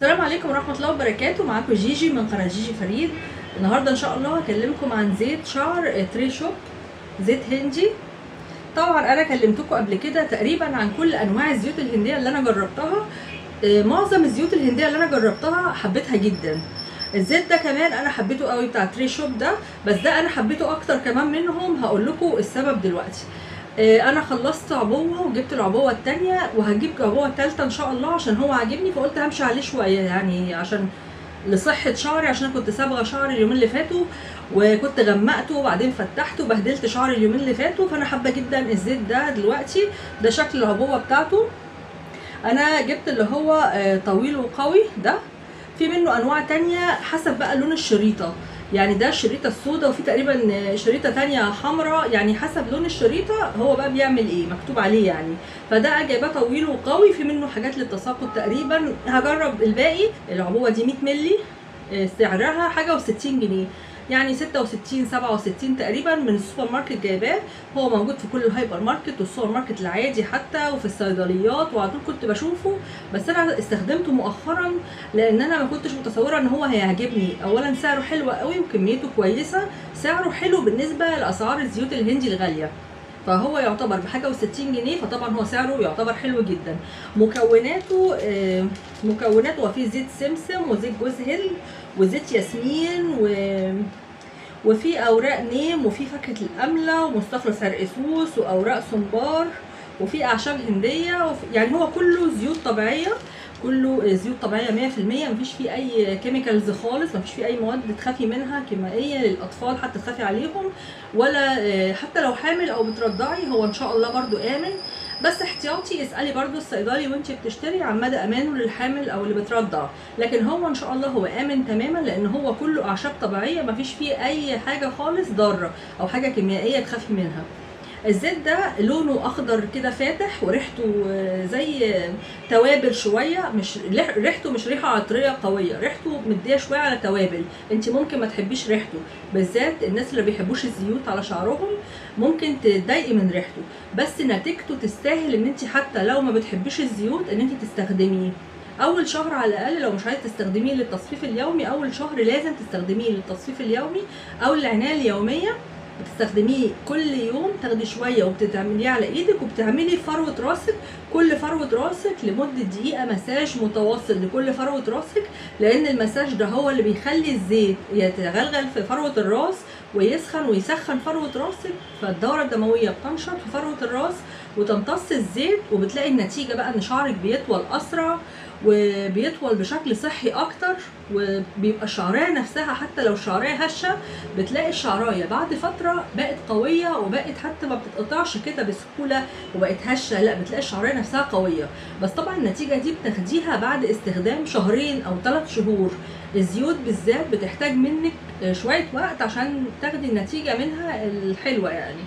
السلام عليكم ورحمة الله وبركاته معاكم جيجي من قناة جيجي فريد النهاردة إن شاء الله هكلمكم عن زيت شعر تري شوب زيت هندي طبعا أنا كلمتكم قبل كده تقريبا عن كل أنواع الزيوت الهندية اللي أنا جربتها آه، معظم الزيوت الهندية اللي أنا جربتها حبيتها جدا الزيت ده كمان أنا حبيته قوي بتاع تري شوب ده بس ده أنا حبيته أكتر كمان منهم هقول لكم السبب دلوقتي آه، انا خلصت عبوه وجبت العبوه التانية وهجيب عبوه التالتة ان شاء الله عشان هو عاجبني فقلت همشي عليه شويه يعني عشان لصحه شعري عشان أنا كنت صابغه شعري اليومين اللي فاتوا وكنت غمقته وبعدين فتحته وبهدلت شعري اليومين اللي فاتوا فانا حابه جدا الزيت ده دلوقتي ده شكل العبوه بتاعته انا جبت اللي هو آه، طويل وقوي ده في منه انواع تانية حسب بقى لون الشريطه يعني ده الشريطه السوداء وفي تقريبا شريطه تانية حمراء يعني حسب لون الشريطه هو بقى بيعمل ايه مكتوب عليه يعني فده جايباه طويل وقوي في منه حاجات للتساقط تقريبا هجرب الباقي العبوه دي 100 مللي آه، سعرها حاجه و60 جنيه يعني 66 67 تقريبا من السوبر ماركت جايباه هو موجود في كل الهايبر ماركت والسوبر ماركت العادي حتى وفي الصيدليات وعلى طول كنت بشوفه بس انا استخدمته مؤخرا لان انا ما كنتش متصوره ان هو هيعجبني اولا سعره حلو قوي وكميته كويسه سعره حلو بالنسبه لاسعار الزيوت الهندي الغاليه فهو يعتبر بحاجه و60 جنيه فطبعا هو سعره يعتبر حلو جدا مكوناته آه، مكوناته هو فيه زيت سمسم وزيت جوز هند وزيت ياسمين و وفي اوراق نيم وفي فاكهه الامله ومستخلص عرقسوس واوراق صنبار وفي اعشاب هنديه وفي يعني هو كله زيوت طبيعيه كله زيوت طبيعيه 100% مفيش فيه اي كيميكالز خالص مفيش فيه اي مواد تخافي منها كيميائيه للاطفال حتى تخافي عليهم ولا آه، حتى لو حامل او بترضعي هو ان شاء الله برضو امن بس احتياطي اسالي برضو الصيدلي وانت بتشتري عن مدى امانه للحامل او اللي بترضع لكن هو ان شاء الله هو امن تماما لان هو كله اعشاب طبيعيه مفيش فيه اي حاجه خالص ضاره او حاجه كيميائيه تخافي منها الزيت ده لونه اخضر كده فاتح وريحته آه، زي توابل شويه مش لح- ريحته مش ريحه عطريه قويه ريحته مديه شويه على توابل انت ممكن ما تحبيش ريحته بالذات الناس اللي بيحبوش الزيوت على شعرهم ممكن تتضايقي من ريحته بس نتيجته تستاهل ان انت حتى لو ما بتحبيش الزيوت ان انت تستخدميه اول شهر على الاقل لو مش عايزه تستخدميه للتصفيف اليومي اول شهر لازم تستخدميه للتصفيف اليومي او العنايه اليوميه بتستخدميه كل يوم تاخدي شويه وبتعمليه على ايدك وبتعملي فروه راسك كل فروه راسك لمده دقيقه مساج متواصل لكل فروه راسك لان المساج ده هو اللي بيخلي الزيت يتغلغل في فروه الراس ويسخن ويسخن فروه راسك فالدوره الدمويه بتنشط في فروه الراس وتمتص الزيت وبتلاقي النتيجه بقى ان شعرك بيطول اسرع وبيطول بشكل صحي اكتر وبيبقى الشعريه نفسها حتى لو الشعريه هشه بتلاقي الشعرايه بعد فتره بقت قويه وبقت حتى ما بتتقطعش كده بسهوله وبقت هشه لا بتلاقي الشعريه نفسها قويه بس طبعا النتيجه دي بتاخديها بعد استخدام شهرين او ثلاث شهور الزيوت بالذات بتحتاج منك شويه وقت عشان تاخدي النتيجه منها الحلوه يعني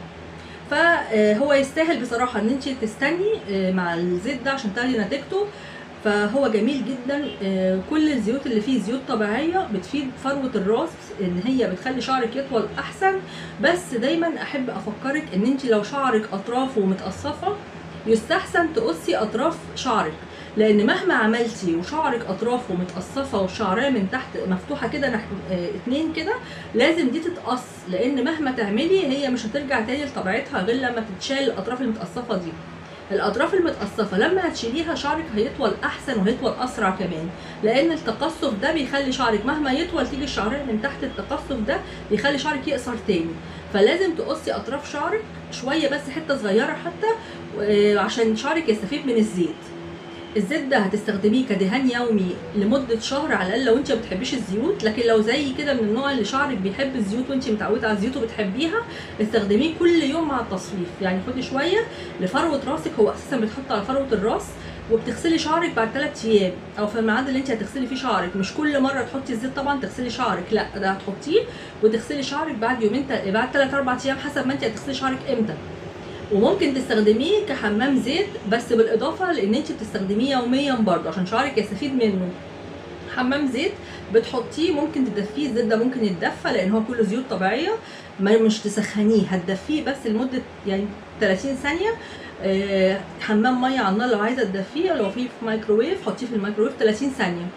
فهو يستاهل بصراحه ان انت تستني مع الزيت ده عشان تاخدي نتيجته فهو جميل جدا آه، كل الزيوت اللي فيه زيوت طبيعيه بتفيد فروه الراس ان هي بتخلي شعرك يطول احسن بس دايما احب افكرك ان انت لو شعرك اطرافه متقصفه يستحسن تقصي اطراف شعرك لان مهما عملتي وشعرك اطرافه متقصفه والشعريه من تحت مفتوحه كده نح... اه اتنين كده لازم دي تتقص لان مهما تعملي هي مش هترجع تاني لطبيعتها غير لما تتشال الاطراف المتقصفه دي الاطراف المتقصفه لما هتشيليها شعرك هيطول احسن وهيطول اسرع كمان لان التقصف ده بيخلي شعرك مهما يطول تيجي الشعريه من تحت التقصف ده بيخلي شعرك يقصر تاني فلازم تقصي اطراف شعرك شويه بس حته صغيره حتى و- عشان شعرك يستفيد من الزيت الزيت ده هتستخدميه كدهان يومي لمده شهر على الاقل لو انت ما بتحبيش الزيوت لكن لو زي كده من النوع اللي شعرك بيحب الزيوت وانت متعوده على الزيوت وبتحبيها استخدميه كل يوم مع التصفيف يعني خدي شويه لفروه راسك هو اساسا بيتحط على فروه الراس وبتغسلي شعرك بعد 3 ايام او في الميعاد اللي انت هتغسلي فيه شعرك مش كل مره تحطي الزيت طبعا تغسلي شعرك لا ده هتحطيه وتغسلي شعرك بعد يومين تل... بعد 3 4 ايام حسب ما انت هتغسلي شعرك امتى وممكن تستخدميه كحمام زيت بس بالاضافه لان انت بتستخدميه يوميا برضه عشان شعرك يستفيد منه حمام زيت بتحطيه ممكن تدفيه الزيت ده ممكن يتدفى لان هو كله زيوت طبيعيه ما مش تسخنيه هتدفيه بس لمده يعني 30 ثانيه آه، حمام ميه على النار لو عايزه تدفيه لو في في مايكروويف حطيه في الميكروويف 30 ثانيه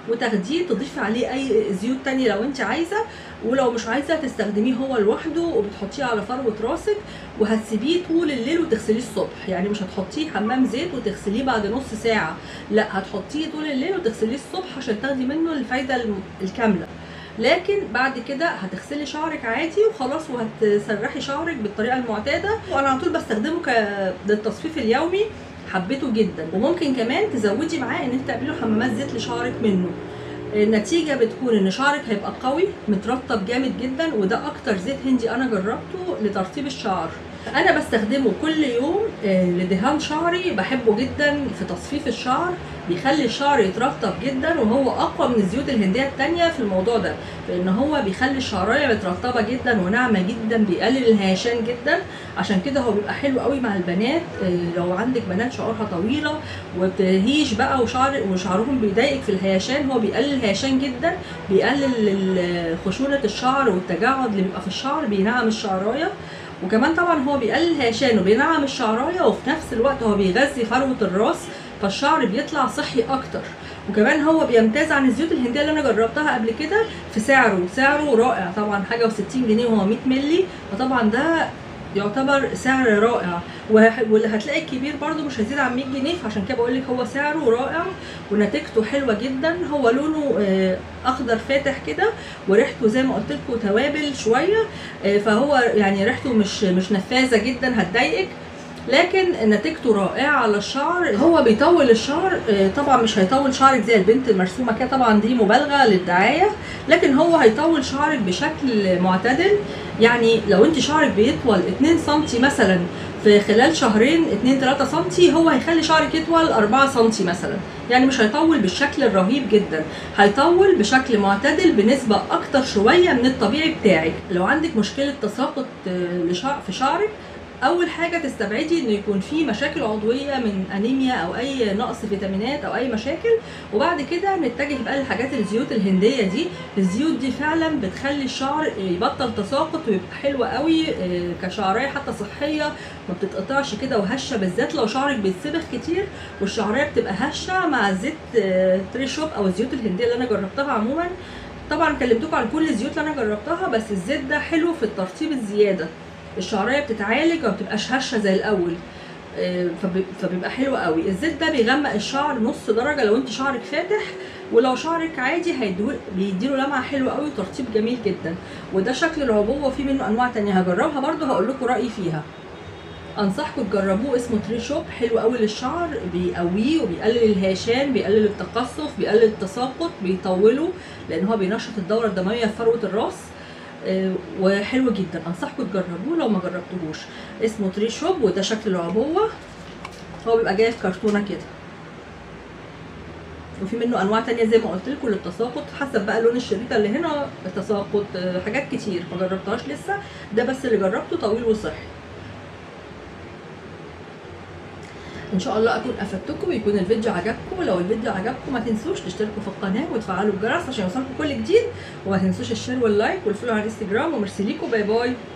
وتاخديه تضيفي عليه اي زيوت تانية لو انت عايزه ولو مش عايزه تستخدميه هو لوحده وبتحطيه على فروه راسك وهتسيبيه طول الليل وتغسليه الصبح يعني مش هتحطيه حمام زيت وتغسليه بعد نص ساعه لا هتحطيه طول الليل وتغسليه الصبح عشان تاخدي منه الفايده الم- الكامله لكن بعد كده هتغسلي شعرك عادي وخلاص وهتسرحي شعرك بالطريقه المعتاده وانا على طول بستخدمه ك- للتصفيف اليومي حبيته جدا وممكن كمان تزودي معاه ان انت تعملي له حمامات زيت لشعرك منه النتيجه بتكون ان شعرك هيبقى قوي مترطب جامد جدا وده اكتر زيت هندي انا جربته لترطيب الشعر انا بستخدمه كل يوم آه، لدهان شعري بحبه جدا في تصفيف الشعر بيخلي الشعر يترطب جدا وهو اقوى من الزيوت الهنديه التانية في الموضوع ده لان هو بيخلي الشعرايه مترطبه جدا وناعمه جدا بيقلل الهيشان جدا عشان كده هو بيبقى حلو قوي مع البنات آه، لو عندك بنات شعورها طويله وبتهيش بقى وشعر وشعرهم بيضايقك في الهيشان هو بيقلل الهيشان جدا بيقلل ال- خشونه الشعر والتجعد اللي بيبقى في الشعر بينعم الشعرايه وكمان طبعا هو بيقلل الهيشان وبينعم الشعرايه وفي نفس الوقت هو بيغذي فروه الراس فالشعر بيطلع صحي اكتر وكمان هو بيمتاز عن الزيوت الهنديه اللي انا جربتها قبل كده في سعره سعره رائع طبعا حاجه و60 جنيه وهو 100 مللي فطبعا ده يعتبر سعر رائع وه- واللي هتلاقي الكبير برضو مش هيزيد عن 100 جنيه فعشان كده بقول لك هو سعره رائع ونتيجته حلوه جدا هو لونه آه، اخضر فاتح كده وريحته زي ما قلت لكم توابل شويه آه، فهو يعني ريحته مش مش نفاذه جدا هتضايقك لكن نتيجته رائعه على الشعر هو بيطول الشعر آه، طبعا مش هيطول شعرك زي البنت المرسومه كده طبعا دي مبالغه للدعايه لكن هو هيطول شعرك بشكل معتدل يعني لو انت شعرك بيطول 2 سم مثلا في خلال شهرين 2 3 سم هو هيخلي شعرك يطول 4 سم مثلا يعني مش هيطول بالشكل الرهيب جدا هيطول بشكل معتدل بنسبة أكتر شوية من الطبيعي بتاعك لو عندك مشكلة تساقط آه، لشع- في شعرك اول حاجه تستبعدي انه يكون في مشاكل عضويه من انيميا او اي نقص فيتامينات او اي مشاكل وبعد كده نتجه بقى للحاجات الزيوت الهنديه دي الزيوت دي فعلا بتخلي الشعر يبطل تساقط ويبقى حلو قوي آه، كشعريه حتى صحيه ما بتتقطعش كده وهشه بالذات لو شعرك بيتسبخ كتير والشعريه بتبقى هشه مع زيت آه، تري شوب او الزيوت الهنديه اللي انا جربتها عموما طبعا كلمتكم عن كل الزيوت اللي انا جربتها بس الزيت ده حلو في الترطيب الزياده الشعريه بتتعالج وما بتبقاش هشه زي الاول آه، فب- فبيبقى حلو قوي الزيت ده بيغمق الشعر نص درجه لو انت شعرك فاتح ولو شعرك عادي هيديله بيديله لمعه حلوه قوي وترطيب جميل جدا وده شكل العبوه وفي منه انواع تانية هجربها برضه هقول لكم رايي فيها انصحكم تجربوه اسمه تري شوب حلو قوي للشعر بيقويه وبيقلل الهيشان بيقلل التقصف بيقلل التساقط بيطوله لان هو بينشط الدوره الدمويه في فروه الراس آه، وحلو جدا انصحكم تجربوه لو ما جربتوهوش اسمه تري شوب وده شكل العبوه هو بيبقى جاي في كرتونه كده وفي منه انواع تانية زي ما قلت لكم للتساقط حسب بقى لون الشريطه اللي هنا التساقط آه، حاجات كتير ما جربتهاش لسه ده بس اللي جربته طويل وصحي ان شاء الله اكون افدتكم ويكون الفيديو عجبكم ولو الفيديو عجبكم ما تنسوش تشتركوا في القناه وتفعلوا الجرس عشان يوصلكم كل جديد وما تنسوش الشير واللايك والفولو على الانستجرام وميرسي ليكم باي باي